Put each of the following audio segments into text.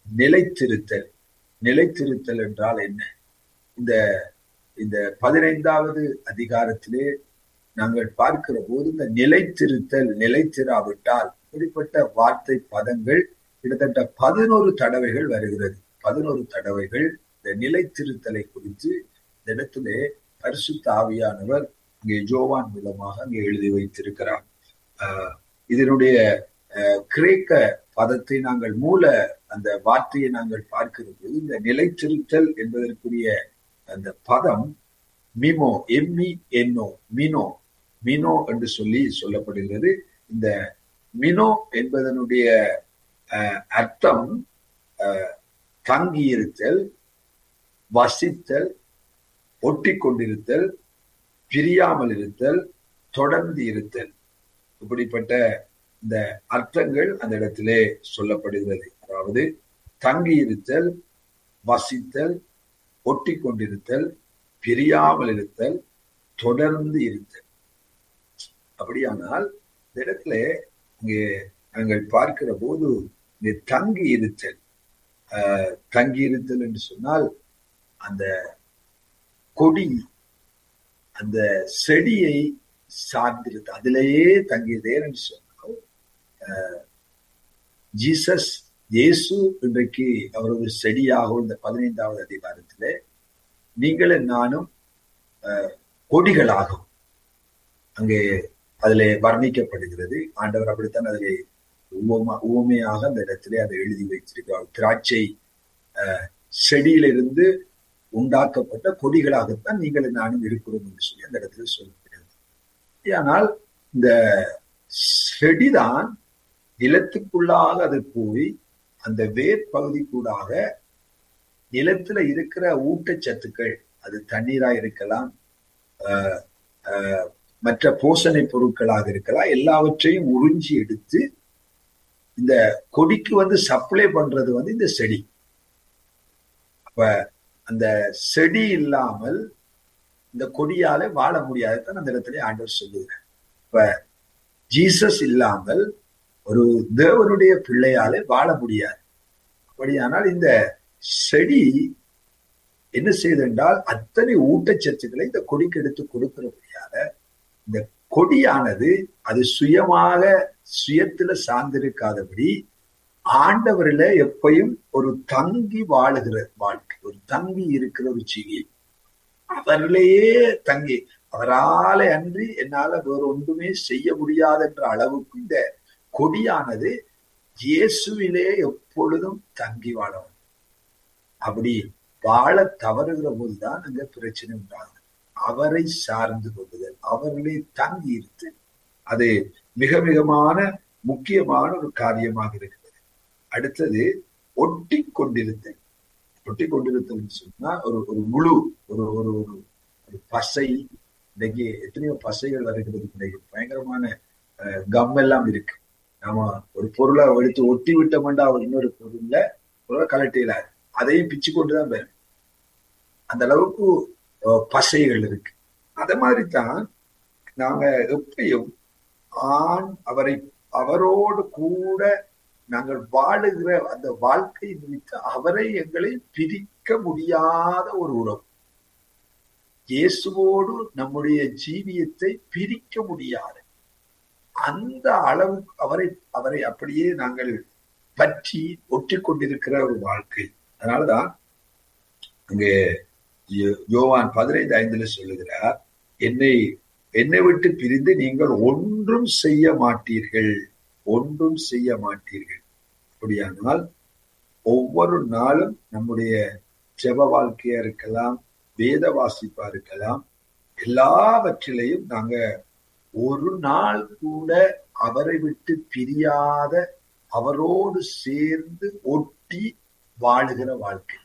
நிலைத்திருத்தல் நிலைத்திருத்தல் என்றால் என்ன இந்த இந்த பதினைந்தாவது அதிகாரத்திலே நாங்கள் பார்க்கிற போது இந்த நிலைத்திருத்தல் நிலைத்திராவிட்டால் இப்படிப்பட்ட வார்த்தை பதங்கள் கிட்டத்தட்ட பதினோரு தடவைகள் வருகிறது பதினோரு தடவைகள் இந்த நிலைத்திருத்தலை குறித்து இந்த இடத்திலே பரிசுத்த ஆவியானவர் இங்கே ஜோவான் மூலமாக அங்கே எழுதி வைத்திருக்கிறார் ஆஹ் இதனுடைய கிரேக்க பதத்தை நாங்கள் மூல அந்த வார்த்தையை நாங்கள் பார்க்கிற போது இந்த நிலைத்திருத்தல் என்பதற்குரிய அந்த பதம் மிமோ எம்மி என்னோ மினோ மினோ என்று சொல்லி சொல்லப்படுகிறது இந்த மினோ என்பதனுடைய அர்த்தம் தங்கியிருத்தல் வசித்தல் ஒட்டி கொண்டிருத்தல் பிரியாமல் இருத்தல் தொடர்ந்து இருத்தல் இப்படிப்பட்ட இந்த அர்த்தங்கள் அந்த இடத்திலே சொல்லப்படுகிறது அதாவது தங்கி இருத்தல் வசித்தல் ஒட்டி கொண்டிருத்தல் பிரியாமல் இருத்தல் தொடர்ந்து இருத்தல் அப்படியானால் இந்த இடத்துல இங்கே நாங்கள் பார்க்கிற போது இங்கே தங்கி இருத்தல் தங்கி இருத்தல் என்று சொன்னால் அந்த கொடி அந்த செடியை சார்ந்திருத்து அதிலேயே தங்கியதே என்று சொன்னால் ஜீசஸ் இயேசு இன்றைக்கு அவர் ஒரு செடியாக இந்த பதினைந்தாவது அதிகாரத்திலே நீங்களும் நானும் கொடிகளாகும் அங்கே அதிலே வர்ணிக்கப்படுகிறது ஆண்டவர் அப்படித்தான் அதிலே உவமா உவமையாக அந்த இடத்திலே அதை எழுதி வைத்திருக்கிறார் திராட்சை செடியிலிருந்து உண்டாக்கப்பட்ட கொடிகளாகத்தான் நீங்களும் நானும் இருக்கிறோம் என்று சொல்லி அந்த இடத்துல சொல்லப்படுகிறது ஆனால் இந்த செடிதான் நிலத்துக்குள்ளாக அது போய் அந்த வேர் பகுதி கூடாக நிலத்துல இருக்கிற ஊட்டச்சத்துக்கள் அது தண்ணீரா இருக்கலாம் மற்ற போஷணை பொருட்களாக இருக்கலாம் எல்லாவற்றையும் உறிஞ்சி எடுத்து இந்த கொடிக்கு வந்து சப்ளை பண்றது வந்து இந்த செடி அப்ப அந்த செடி இல்லாமல் இந்த கொடியால வாழ முடியாதுதான் அந்த இடத்துல ஆண்டவர் சொல்லுகிறார் இப்ப ஜீசஸ் இல்லாமல் ஒரு தேவனுடைய பிள்ளையால வாழ முடியாது அப்படியானால் இந்த செடி என்ன செய்தென்றால் அத்தனை ஊட்டச்சத்துக்களை இந்த கொடிக்கு எடுத்து கொடுக்கிறபடியால இந்த கொடியானது அது சுயமாக சுயத்துல சார்ந்திருக்காதபடி ஆண்டவரில எப்பையும் ஒரு தங்கி வாழுகிற வாழ்க்கை ஒரு தங்கி இருக்கிற ஒரு ஜீவி அவரிலேயே தங்கி அவரால அன்றி என்னால வேற ஒன்றுமே செய்ய முடியாது என்ற அளவுக்கு இந்த கொடியானது இயேசுவிலே எப்பொழுதும் தங்கி வாழவும் அப்படி வாழ தவறுகிற போதுதான் அங்க பிரச்சனை உண்டாகுது அவரை சார்ந்து கொள்ளுதல் அவர்களே தங்கி இருத்து அது மிக மிகமான முக்கியமான ஒரு காரியமாக இருக்கிறது அடுத்தது ஒட்டி கொண்டிருத்தல் ஒட்டி கொண்டிருத்தல் சொன்னா ஒரு ஒரு முழு ஒரு ஒரு ஒரு பசை இன்னைக்கு எத்தனையோ பசைகள் வருகிறது இன்னைக்கு பயங்கரமான கம் எல்லாம் இருக்கு நாம ஒரு பொருளை எடுத்து ஒட்டி விட்டோம்டா இன்னொரு பொருள்ல பொருளை கலட்டில அதையும் பிச்சு கொண்டுதான் பெறும் அந்த அளவுக்கு பசைகள் இருக்கு அத மாதிரி தான் நாங்க எப்பயும் ஆண் அவரை அவரோடு கூட நாங்கள் வாழுகிற அந்த வாழ்க்கை நிமித்த அவரை எங்களை பிரிக்க முடியாத ஒரு உறவு இயேசுவோடு நம்முடைய ஜீவியத்தை பிரிக்க முடியாது அந்த அளவுக்கு அவரை அவரை அப்படியே நாங்கள் பற்றி ஒட்டி கொண்டிருக்கிற ஒரு வாழ்க்கை அதனாலதான் அங்கே யோவான் பதினைந்து ஐந்துல சொல்லுகிறார் என்னை என்னை விட்டு பிரிந்து நீங்கள் ஒன்றும் செய்ய மாட்டீர்கள் ஒன்றும் செய்ய மாட்டீர்கள் அப்படியானால் ஒவ்வொரு நாளும் நம்முடைய ஜெப வாழ்க்கையா இருக்கலாம் வேத வாசிப்பா இருக்கலாம் எல்லாவற்றிலையும் நாங்க ஒரு நாள் கூட அவரை விட்டு பிரியாத அவரோடு சேர்ந்து ஒட்டி வாழுகிற வாழ்க்கை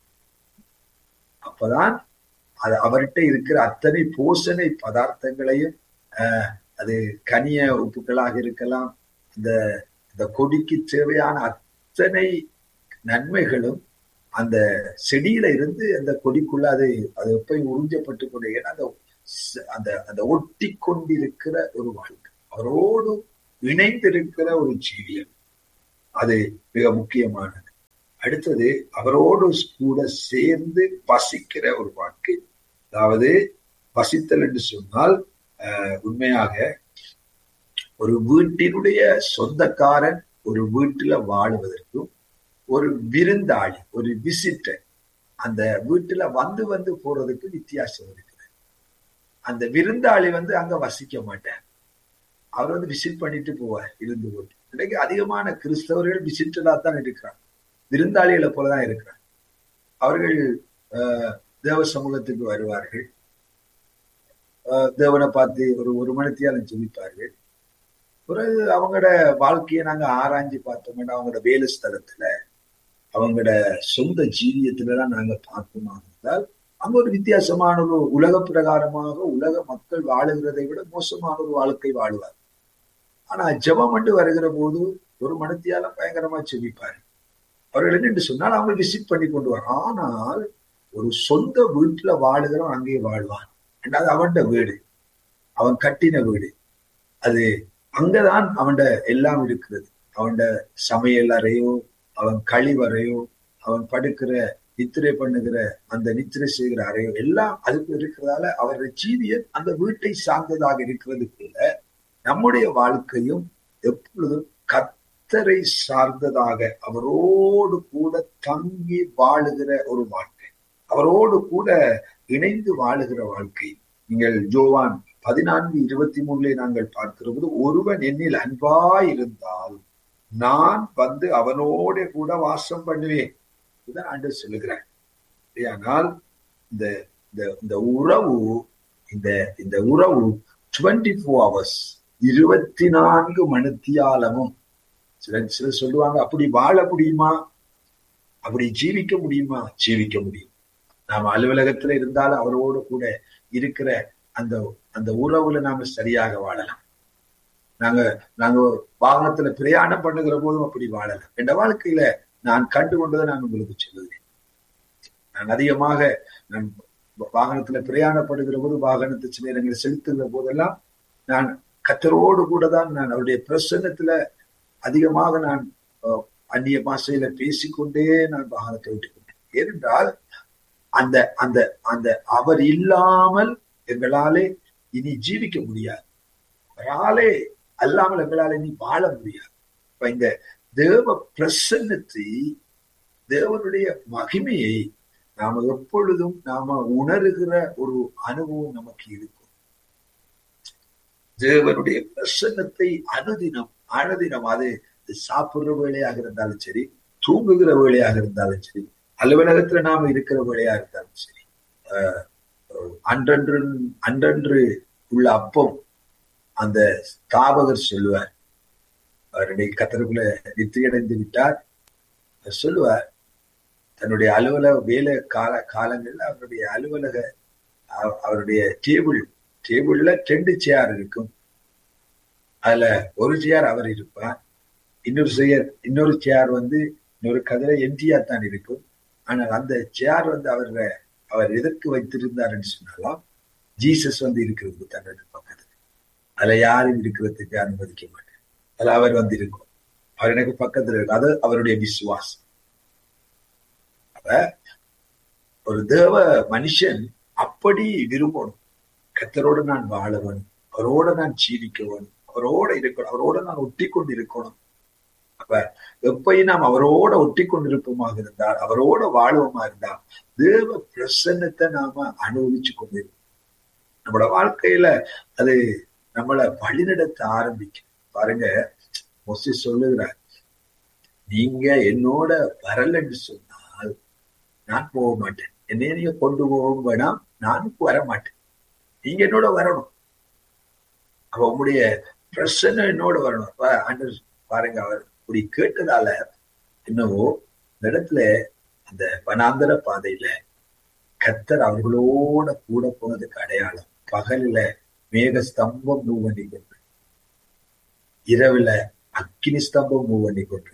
அப்பதான் அது அவர்கிட்ட இருக்கிற அத்தனை போஷணை பதார்த்தங்களையும் அது கனிய உப்புகளாக இருக்கலாம் இந்த இந்த கொடிக்கு தேவையான அத்தனை நன்மைகளும் அந்த செடியில இருந்து அந்த கொடிக்குள்ள அது அது போய் உறிஞ்சப்பட்டு கொண்டு அந்த அந்த அந்த ஒட்டி கொண்டிருக்கிற ஒரு வாழ்க்கை அவரோடு இணைந்திருக்கிற ஒரு ஜீவியம் அது மிக முக்கியமானது அடுத்தது அவரோடு கூட சேர்ந்து வசிக்கிற ஒரு வாழ்க்கை அதாவது வசித்தல் என்று சொன்னால் உண்மையாக ஒரு வீட்டினுடைய சொந்தக்காரன் ஒரு வீட்டுல வாழுவதற்கும் ஒரு விருந்தாளி ஒரு விசிட்டர் அந்த வீட்டுல வந்து வந்து போறதுக்கு வித்தியாசம் இருக்குது அந்த விருந்தாளி வந்து அங்க வசிக்க மாட்டார் அவர் வந்து விசிட் பண்ணிட்டு போவார் இருந்து போட்டு இன்னைக்கு அதிகமான கிறிஸ்தவர்கள் விசிட்டரா தான் இருக்கிறாங்க விருந்தாளிகளை போலதான் இருக்கிறாங்க அவர்கள் தேவ சமூகத்துக்கு வருவார்கள் தேவனை பார்த்து ஒரு ஒரு மணித்தியாலும் ஜெபிப்பார்கள் பிறகு அவங்களோட வாழ்க்கையை நாங்க ஆராய்ஞ்சு பார்த்தோம்னா அவங்களோட வேலை ஸ்தலத்துல அவங்களோட சொந்த ஜீவியத்துலலாம் நாங்க பார்ப்போமா இருந்தால் அங்க ஒரு வித்தியாசமான ஒரு உலக பிரகாரமாக உலக மக்கள் வாழுகிறதை விட மோசமான ஒரு வாழ்க்கை வாழ்வார் ஆனா ஜபம் மட்டும் வருகிற போது ஒரு மனத்தியால பயங்கரமா செவிப்பாரு அவர்கள் என்ன சொன்னால் அவங்க விசிட் பண்ணி கொண்டு வர ஆனால் ஒரு சொந்த வீட்டுல வாழுகிறவன் அங்கேயே வாழ்வான் ரெண்டாவது அவன்ட வீடு அவன் கட்டின வீடு அது அங்கதான் அவன்ட எல்லாம் இருக்கிறது அவன்ட சமையல் அறையோ அவன் கழிவறையோ அவன் படுக்கிற நித்திரை பண்ணுகிற அந்த நித்திரை செய்கிற அறையோ எல்லாம் அதுக்கு இருக்கிறதால அவருடைய ஜீவியன் அந்த வீட்டை சார்ந்ததாக இருக்கிறதுக்குள்ள நம்முடைய வாழ்க்கையும் எப்பொழுதும் கத்தரை சார்ந்ததாக அவரோடு கூட தங்கி வாழுகிற ஒரு வாழ்க்கை அவரோடு கூட இணைந்து வாழுகிற வாழ்க்கை நீங்கள் ஜோவான் பதினான்கு இருபத்தி மூணுல நாங்கள் பார்க்கிற போது ஒருவன் என்னில் அன்பாய் இருந்தால் நான் வந்து அவனோட கூட வாசம் பண்ணுவேன் இதுதான் ஆண்டு சொல்லுகிறேன் ஆனால் இந்த இந்த உறவு இந்த இந்த உறவு டுவெண்ட்டி ஃபோர் ஹவர்ஸ் இருபத்தி நான்கு மணித்தியாலமும் சில சிலர் சொல்லுவாங்க அப்படி வாழ முடியுமா அப்படி ஜீவிக்க முடியுமா ஜீவிக்க முடியும் நாம அலுவலகத்துல இருந்தாலும் அவரோடு கூட இருக்கிற அந்த அந்த உறவுல நாம சரியாக வாழலாம் நாங்க நாங்க வாகனத்துல பிரயாணம் பண்ணுகிற போதும் அப்படி வாழலாம் என்ற வாழ்க்கையில நான் கண்டு கொண்டதை நான் உங்களுக்கு சொல்லுகிறேன் நான் அதிகமாக நான் வாகனத்துல பிரயாணப்படுகிற போது வாகனத்தை சில நேரங்களில் செலுத்துகிற போதெல்லாம் நான் கத்தரோடு கூட தான் நான் அவருடைய பிரசன்னத்துல அதிகமாக நான் அந்நிய பாஷையில பேசிக்கொண்டே நான் வாகனத்தை விட்டுக்கொண்டேன் ஏனென்றால் அந்த அந்த அந்த அவர் இல்லாமல் எங்களாலே இனி ஜீவிக்க முடியாது அவராலே அல்லாமல் எங்களால் இனி வாழ முடியாது இப்ப இந்த தேவ பிரசன்னத்தை தேவனுடைய மகிமையை நாம எப்பொழுதும் நாம உணர்கிற ஒரு அனுபவம் நமக்கு இருக்கும் தேவனுடைய பிரசன்னத்தை அனுதினம் அனுதினம் அது சாப்பிடுற வேலையாக இருந்தாலும் சரி தூங்குகிற வேலையாக இருந்தாலும் சரி அலுவலகத்துல நாம இருக்கிற வேலையா இருந்தாலும் சரி அன்றன்று அன்றன்று உள்ள அப்பம் அந்த ஸ்தாபகர் சொல்லுவார் அவருடைய கத்தருக்குள்ள நித்தியடைந்து விட்டார் சொல்லுவார் தன்னுடைய அலுவலக வேலை கால காலங்கள்ல அவருடைய அலுவலக அவருடைய டேபிள் டேபிள்ல ரெண்டு சேர் இருக்கும் அதுல ஒரு சேர் அவர் இருப்பார் இன்னொரு சேர் இன்னொரு சேர் வந்து இன்னொரு கதிரை எம்ஜிஆர் தான் இருக்கும் ஆனால் அந்த சேர் வந்து அவர் அவர் எதற்கு வைத்திருந்தாருன்னு சொன்னாலும் ஜீசஸ் வந்து இருக்கிறது தன்னுடைய பக்கத்துல அதுல யாரும் இருக்கிறதுக்கு அனுமதிக்க மாட்டேன் அதுல அவர் வந்து இருக்கும் அவர் எனக்கு பக்கத்துல இருக்கு அது அவருடைய விசுவாசம் அப்ப ஒரு தேவ மனுஷன் அப்படி விரும்பணும் கத்தரோடு நான் வாழ வேணும் அவரோட நான் ஜீவிக்க வேணும் அவரோட இருக்கணும் அவரோட நான் ஒட்டி கொண்டு இருக்கணும் அப்ப எப்பயும் நாம் அவரோட ஒட்டி கொண்டிருப்போமாக இருந்தால் அவரோட வாழ்வோமா இருந்தால் தேவ பிரசன்னத்தை நாம அனுபவிச்சு கொண்டிருக்கோம் நம்மளோட வாழ்க்கையில அது நம்மளை வழிநடத்த ஆரம்பிக்கும் பாருங்க மொசி சொல்லுகிறார் நீங்க என்னோட வரலன்னு சொன்னால் நான் போக மாட்டேன் என்னைய நீங்க கொண்டு போகவும் வேணாம் நானும் வர மாட்டேன் நீங்க என்னோட வரணும் அப்ப உங்களுடைய பிரச்சனை என்னோட வரணும் ஆண்டு பாருங்க அவர் அப்படி கேட்டதால என்னவோ இந்த இடத்துல அந்த வனாந்தர பாதையில கத்தர் அவர்களோட கூட போனதுக்கு அடையாளம் பகலில மேக ஸ்தம்பம் மூவ் பண்ணி கொண்டு இரவுல அக்கினி ஸ்தம்பம் மூவ் பண்ணி கொண்டு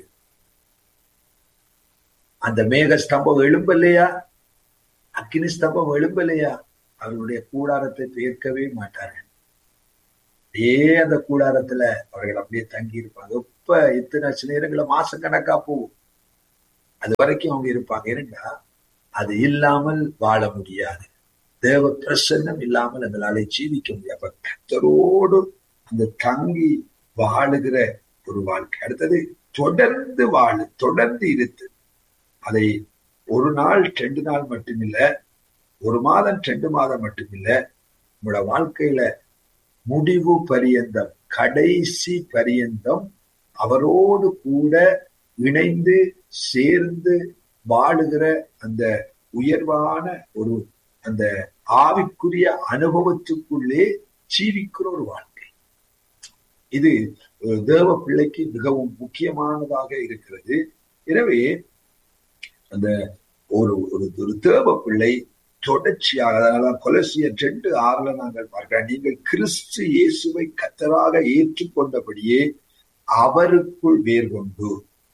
அந்த மேக ஸ்தம்பம் எழும்பலையா அக்கினி ஸ்தம்பம் எழும்பலையா அவர்களுடைய கூடாரத்தை பேர்க்கவே மாட்டார்கள் அப்படியே அந்த கூடாரத்துல அவர்கள் அப்படியே தங்கி இருப்பாங்க இப்ப இத்தனை நேரங்கள மாச கணக்கா போகும் அது வரைக்கும் அவங்க இருப்பாங்க ஏன்னா அது இல்லாமல் வாழ முடியாது தேவ பிரசன்னம் இல்லாமல் எங்களாலே ஜீவிக்க முடியாது அப்ப கத்தரோடு அந்த தங்கி வாழுகிற ஒரு வாழ்க்கை அடுத்தது தொடர்ந்து வாழு தொடர்ந்து இருத்து அதை ஒரு நாள் ரெண்டு நாள் மட்டுமில்ல ஒரு மாதம் ரெண்டு மாதம் மட்டுமில்ல உங்களோட வாழ்க்கையில முடிவு பரியந்தம் கடைசி பரியந்தம் அவரோடு கூட இணைந்து சேர்ந்து வாழுகிற அந்த உயர்வான ஒரு அந்த ஆவிக்குரிய அனுபவத்துக்குள்ளே ஜீவிக்கிற ஒரு வாழ்க்கை இது தேவ பிள்ளைக்கு மிகவும் முக்கியமானதாக இருக்கிறது எனவே அந்த ஒரு ஒரு ஒரு தேவ பிள்ளை தொடர்ச்சியாக அதனால கொலசிய ரெண்டு ஆறுல நாங்கள் பார்க்கிறோம் நீங்கள் கிறிஸ்து இயேசுவை கத்தராக ஏற்றுக்கொண்டபடியே அவருக்குள் வேர் கொண்டு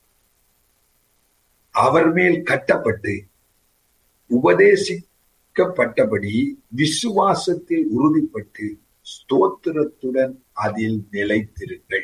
அவர் மேல் கட்டப்பட்டு உபதேசிக்கப்பட்டபடி விசுவாசத்தில் உறுதிப்பட்டு ஸ்தோத்திரத்துடன் அதில் நிலைத்திருங்கள்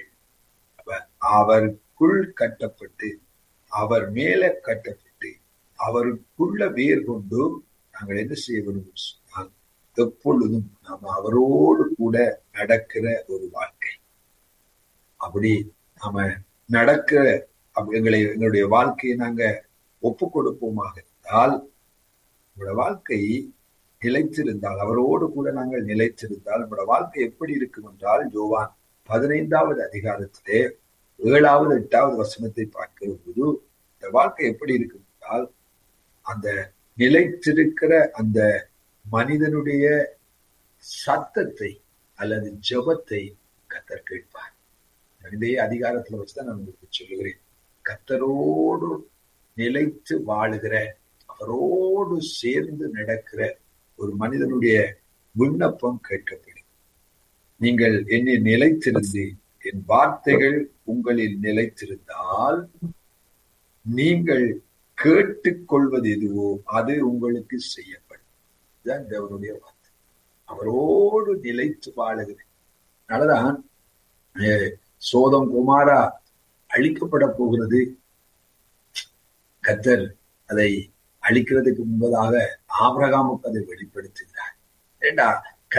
அவருக்குள் கட்டப்பட்டு அவர் மேல கட்டப்பட்டு அவருக்குள்ள வேர் கொண்டு நாங்கள் என்ன செய்ய விரும்பும் சொன்னால் எப்பொழுதும் நாம் அவரோடு கூட நடக்கிற ஒரு வாழ்க்கை அப்படி நாம நடக்கிற எங்களை எங்களுடைய வாழ்க்கையை நாங்க ஒப்பு கொடுப்போமாக இருந்தால் நம்மளோட வாழ்க்கை நிலைத்திருந்தால் அவரோடு கூட நாங்கள் நிலைத்திருந்தால் நம்மளோட வாழ்க்கை எப்படி இருக்கும் என்றால் ஜோவான் பதினைந்தாவது அதிகாரத்திலே ஏழாவது எட்டாவது வசனத்தை பார்க்கிற போது இந்த வாழ்க்கை எப்படி இருக்கும் என்றால் அந்த நிலைத்திருக்கிற அந்த மனிதனுடைய சத்தத்தை அல்லது ஜபத்தை கத்தர் கேட்பார் இதே அதிகாரத்துல வச்சுதான் நான் உங்களுக்கு சொல்லுகிறேன் கத்தரோடு நிலைத்து வாழுகிற அவரோடு சேர்ந்து நடக்கிற ஒரு மனிதனுடைய விண்ணப்பம் கேட்கப்படும் நீங்கள் என்னை நிலைத்திருந்து என் வார்த்தைகள் உங்களில் நிலைத்திருந்தால் நீங்கள் கேட்டுக்கொள்வது எதுவோ அது உங்களுக்கு செய்யப்படும் இதுதான் தேவனுடைய வார்த்தை அவரோடு நிலைத்து வாழுகிறேன் அதனாலதான் சோதம் குமாரா அழிக்கப்பட போகிறது கத்தர் அதை அழிக்கிறதுக்கு முன்பதாக ஆபிரகாமுக்கு அதை வெளிப்படுத்துகிறார் ஏண்டா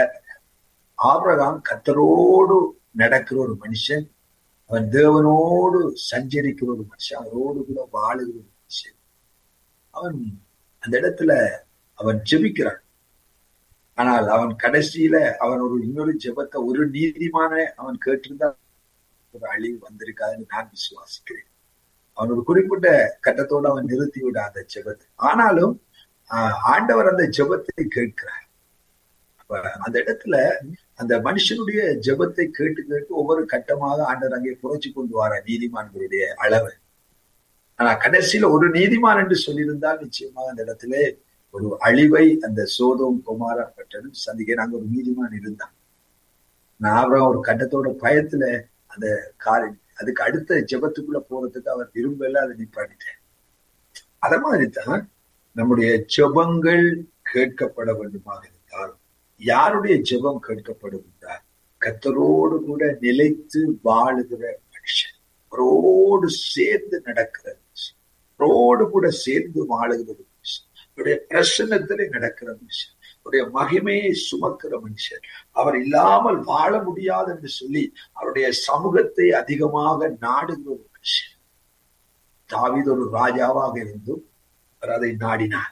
ஆபிரகாம் கத்தரோடு நடக்கிற ஒரு மனுஷன் அவன் தேவனோடு சஞ்சரிக்கிற ஒரு மனுஷன் அவரோடு கூட வாழுகிற ஒரு மனுஷன் அவன் அந்த இடத்துல அவன் ஜெபிக்கிறான் ஆனால் அவன் கடைசியில அவன் ஒரு இன்னொரு ஜெபத்தை ஒரு நீதிமான அவன் கேட்டிருந்தா ஒரு அழிவு வந்திருக்காதுன்னு நான் விசுவாசிக்கிறேன் அவன் ஒரு குறிப்பிட்ட கட்டத்தோடு அவன் நிறுத்தி விட அந்த ஜெபத்தை ஆனாலும் ஆண்டவர் அந்த ஜெபத்தை கேட்கிறார் அந்த இடத்துல அந்த மனுஷனுடைய ஜெபத்தை கேட்டு கேட்டு ஒவ்வொரு கட்டமாக ஆண்டவர் அங்கே புரட்சி கொண்டு வர நீதிமான்களுடைய அளவு ஆனா கடைசியில ஒரு நீதிமான் என்று சொல்லியிருந்தால் நிச்சயமாக அந்த இடத்துல ஒரு அழிவை அந்த சோதம் குமார பட்டனும் சந்திக்க நாங்க ஒரு நீதிமான் இருந்தான் நான் அப்புறம் ஒரு கட்டத்தோட பயத்துல அந்த காலை அதுக்கு அடுத்த ஜெபத்துக்குள்ள போறதுக்கு அவர் விரும்பல அதை நிப்பாட்டிட்டேன் அத மாதிரி தான் நம்முடைய ஜெபங்கள் கேட்கப்பட வேண்டுமாக இருந்தால் யாருடைய ஜெபம் கேட்கப்படும் என்றால் கத்தரோடு கூட நிலைத்து வாழுகிற மனுஷன் அவரோடு சேர்ந்து நடக்கிற மனுஷன் அவரோடு கூட சேர்ந்து வாழுகிற மனுஷன் அவருடைய பிரசன்னத்திலே நடக்கிற மனுஷன் அவருடைய மகிமையை சுமக்கிற மனுஷன் அவர் இல்லாமல் வாழ முடியாது என்று சொல்லி அவருடைய சமூகத்தை அதிகமாக நாடுகிற ஒரு மனுஷன் தாவிது ஒரு ராஜாவாக இருந்தும் அவர் அதை நாடினார்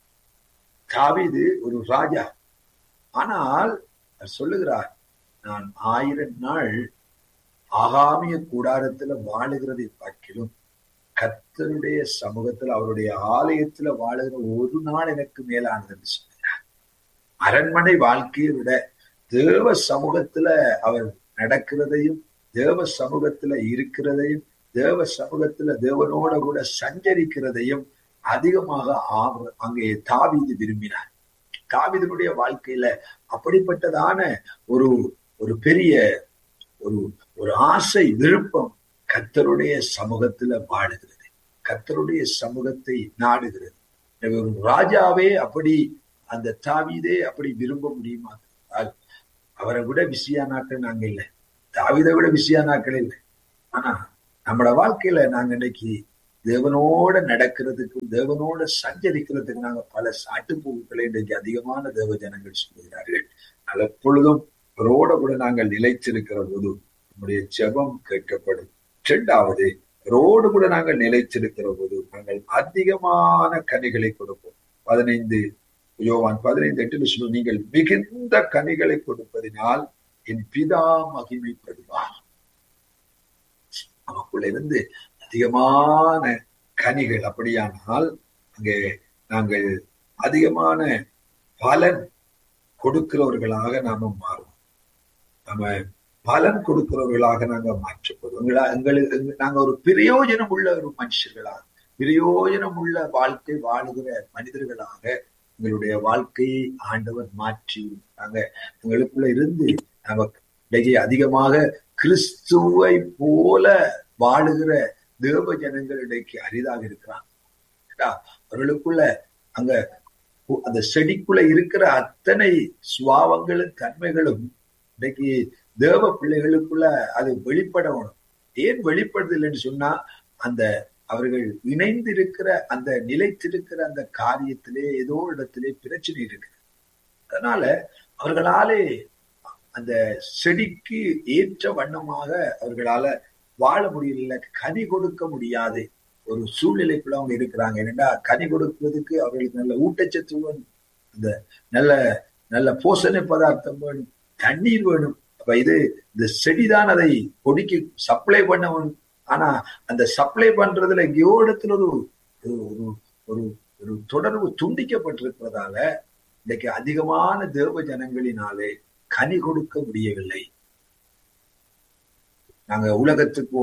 தாவிது ஒரு ராஜா ஆனால் அவர் சொல்லுகிறார் நான் ஆயிரம் நாள் ஆகாமிய கூடாரத்துல வாழுகிறதை பார்க்கிலும் கத்தருடைய சமூகத்துல அவருடைய ஆலயத்துல வாழுகிற ஒரு நாள் எனக்கு மேலானது என்று சொல்கிறார் அரண்மனை வாழ்க்கையை விட தேவ சமூகத்துல அவர் நடக்கிறதையும் தேவ சமூகத்துல இருக்கிறதையும் தேவ சமூகத்துல தேவனோட கூட சஞ்சரிக்கிறதையும் அதிகமாக அங்கே தாவிது விரும்பினார் தாவிதனுடைய வாழ்க்கையில அப்படிப்பட்டதான ஒரு ஒரு பெரிய ஒரு ஒரு ஆசை விருப்பம் கத்தருடைய சமூகத்துல வாழுகிறது கத்தருடைய சமூகத்தை நாடுகிறது ஒரு ராஜாவே அப்படி அந்த தாவிதே அப்படி விரும்ப முடியுமா அவரை விட பிஸியா நாட்கள் நாங்க இல்லை தாவிதை விட பிஸியா நாட்கள் இல்லை ஆனா நம்மளோட வாழ்க்கையில நாங்க இன்னைக்கு தேவனோட நடக்கிறதுக்கும் தேவனோட சஞ்சரிக்கிறதுக்கு நாங்க பல சாட்டுப்போக்குகளை இன்றைக்கு அதிகமான தேவ ஜனங்கள் சொல்லுகிறார்கள் ஆனால் எப்பொழுதும் அவரோட கூட நாங்கள் நிலைத்திருக்கிற போது நம்முடைய ஜெபம் கேட்கப்படும் இரண்டாவது ரோடு கூட நாங்கள் நிலைத்திருக்கிற போது நாங்கள் அதிகமான கனிகளை கொடுப்போம் பதினைந்து யோவான் பதினைந்து எட்டு சொல்லும் நீங்கள் மிகுந்த கனிகளை கொடுப்பதினால் என் பிதா மகிமைப்படுவார் நமக்குள்ள இருந்து அதிகமான கனிகள் அப்படியானால் அங்கே நாங்கள் அதிகமான பலன் கொடுக்கிறவர்களாக நாம மாறுவோம் நம்ம பலன் கொடுக்கிறவர்களாக நாங்க மாற்றப்படுவோம் எங்களுக்கு நாங்க ஒரு பிரயோஜனம் உள்ள ஒரு மனுஷர்களாக பிரயோஜனம் உள்ள வாழ்க்கை வாழுகிற மனிதர்களாக எங்களுடைய வாழ்க்கையை ஆண்டவர் மாற்றி நாங்க எங்களுக்குள்ள இருந்து நமக்கு அதிகமாக கிறிஸ்துவை போல வாழுகிற தேவ ஜனங்கள் இன்றைக்கு அரிதாக இருக்கிறாங்க அவர்களுக்குள்ள அங்க அந்த செடிக்குள்ள இருக்கிற அத்தனை சுவாவங்களும் தன்மைகளும் இன்னைக்கு தேவ பிள்ளைகளுக்குள்ள அது வெளிப்படணும் ஏன் வெளிப்படுதலைன்னு சொன்னா அந்த அவர்கள் இணைந்திருக்கிற அந்த நிலைத்திருக்கிற அந்த காரியத்திலே ஏதோ இடத்திலே பிரச்சனை இருக்கு அதனால அவர்களாலே அந்த செடிக்கு ஏற்ற வண்ணமாக அவர்களால வாழ முடியல கனி கொடுக்க முடியாது ஒரு சூழ்நிலைக்குள்ள அவங்க இருக்கிறாங்க என்னடா கனி கொடுப்பதற்கு அவர்களுக்கு நல்ல ஊட்டச்சத்து வேணும் இந்த நல்ல நல்ல போஷணை பதார்த்தம் வேணும் தண்ணீர் வேணும் அப்ப இது இந்த செடிதான் அதை கொடிக்கு சப்ளை பண்ண வேணும் ஆனா அந்த சப்ளை பண்றதுல எங்கேயோ இடத்துல ஒரு ஒரு ஒரு ஒரு தொடர்பு துண்டிக்கப்பட்டிருக்கிறதால இன்னைக்கு அதிகமான தேவ ஜனங்களினாலே கனி கொடுக்க முடியவில்லை நாங்க உலகத்துக்கு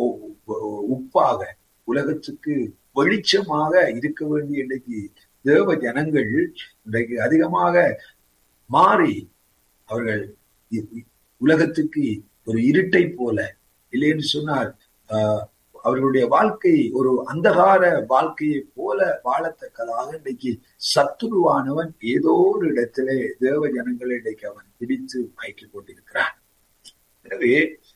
உப்பாக உலகத்துக்கு வெளிச்சமாக இருக்க வேண்டிய இன்றைக்கு தேவ ஜனங்கள் இன்றைக்கு அதிகமாக மாறி அவர்கள் உலகத்துக்கு ஒரு இருட்டை போல இல்லைன்னு சொன்னால் அவர்களுடைய வாழ்க்கை ஒரு அந்தகார வாழ்க்கையை போல வாழத்தக்கதாக இன்றைக்கு சத்துருவானவன் ஏதோ ஒரு இடத்திலே தேவ ஜனங்களை இன்றைக்கு அவன் பிடித்து மயக்கிக் கொண்டிருக்கிறான் எனவே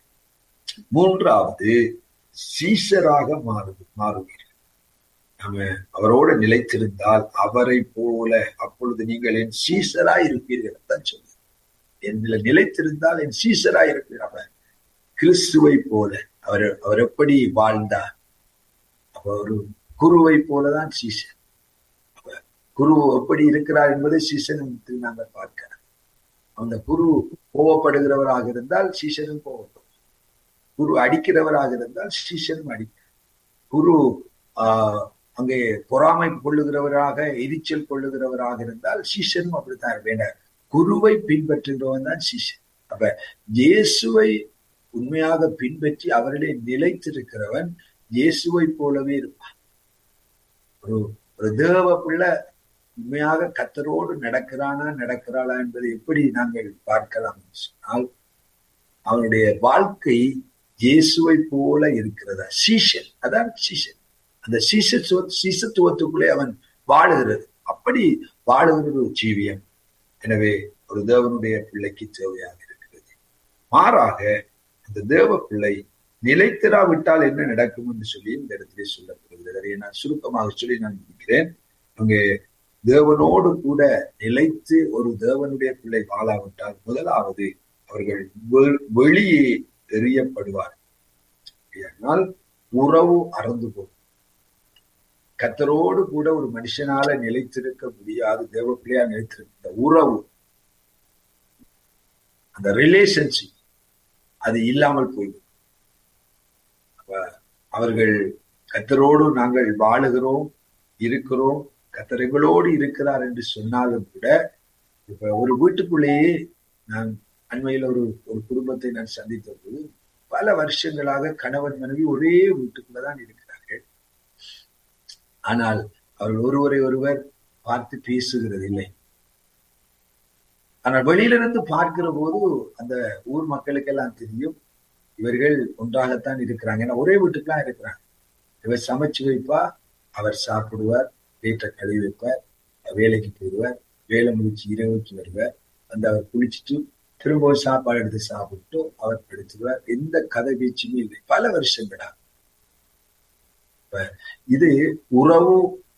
மூன்றாவது சீசராக மாறு மாறுவீர்கள் நம்ம அவரோட நிலைத்திருந்தால் அவரை போல அப்பொழுது நீங்கள் என் சீசராய் இருப்பீர்கள் தான் சொல்லுங்க என்னில நிலைத்திருந்தால் என் சீசராய் இருப்பீர் அவர் கிறிஸ்துவை போல அவர் அவர் எப்படி வாழ்ந்தார் அப்ப ஒரு குருவை போலதான் சீசன் குரு எப்படி இருக்கிறார் என்பதை சீசனத்தில் நாங்கள் பார்க்கிறோம் அந்த குரு கோவப்படுகிறவராக இருந்தால் சீசனும் கோவப்படும் குரு அடிக்கிறவராக இருந்தால் சீசனும் அடி குரு ஆஹ் அங்கே பொறாமை கொள்ளுகிறவராக எரிச்சல் கொள்ளுகிறவராக இருந்தால் சீசனும் அப்படித்தான் வேண்டாம் குருவை பின்பற்றுகிறவன் தான் சீசன் அப்ப இயேசுவை உண்மையாக பின்பற்றி அவர்களே நிலைத்திருக்கிறவன் இயேசுவை போலவே இருப்பான் ஒரு ஒரு தேவ பிள்ளை உண்மையாக கத்தரோடு நடக்கிறானா நடக்கிறாளா என்பதை எப்படி நாங்கள் பார்க்கலாம் சொன்னால் அவனுடைய வாழ்க்கை இயேசுவை போல இருக்கிறதா சீஷன் அதான் சீஷன் அந்த சீசத்துவ சீசத்துவத்துக்குள்ளே அவன் வாழுகிறது அப்படி வாழுகிறது ஒரு ஜீவியம் எனவே ஒரு தேவனுடைய பிள்ளைக்கு தேவையாக இருக்கிறது மாறாக அந்த தேவ பிள்ளை நிலைத்திராவிட்டால் என்ன நடக்கும் என்று சொல்லி இந்த இடத்திலே சொல்லப்படுகிறது அதை நான் சுருக்கமாக சொல்லி நான் நினைக்கிறேன் அங்கே தேவனோடு கூட நிலைத்து ஒரு தேவனுடைய பிள்ளை வாழாவிட்டால் முதலாவது அவர்கள் வெளியே எறியப்படுவார் ஆனால் உறவு அறந்து போகும் கத்தரோடு கூட ஒரு மனுஷனால நிலைத்திருக்க முடியாது தேவ பிள்ளையா நிலைத்திருக்க உறவு அந்த ரிலேஷன்ஷிப் அது இல்லாமல் போய்விடும் அவர்கள் கத்தரோடு நாங்கள் வாழுகிறோம் இருக்கிறோம் கத்தர் எங்களோடு இருக்கிறார் என்று சொன்னாலும் கூட இப்ப ஒரு வீட்டுக்குள்ளேயே நான் அண்மையில் ஒரு ஒரு குடும்பத்தை நான் சந்தித்த போது பல வருஷங்களாக கணவன் மனைவி ஒரே வீட்டுக்குள்ளதான் இருக்கிறார்கள் ஆனால் அவர்கள் ஒருவரை ஒருவர் பார்த்து பேசுகிறது இல்லை ஆனால் வெளியிலிருந்து பார்க்கிற போது அந்த ஊர் மக்களுக்கெல்லாம் தெரியும் இவர்கள் ஒன்றாகத்தான் இருக்கிறாங்க ஏன்னா ஒரே வீட்டுக்குலாம் இருக்கிறாங்க இவர் சமைச்சு வைப்பா அவர் சாப்பிடுவார் வீட்டை கழுவி வைப்பார் வேலைக்கு போயிடுவார் வேலை முடிச்சு இரவுக்கு வருவார் வந்து அவர் குளிச்சுட்டு திரும்பவும் சாப்பாடு எடுத்து சாப்பிட்டு அவர் படுத்துவார் எந்த கதை பேச்சுமே இல்லை பல வருஷங்களா இது உறவு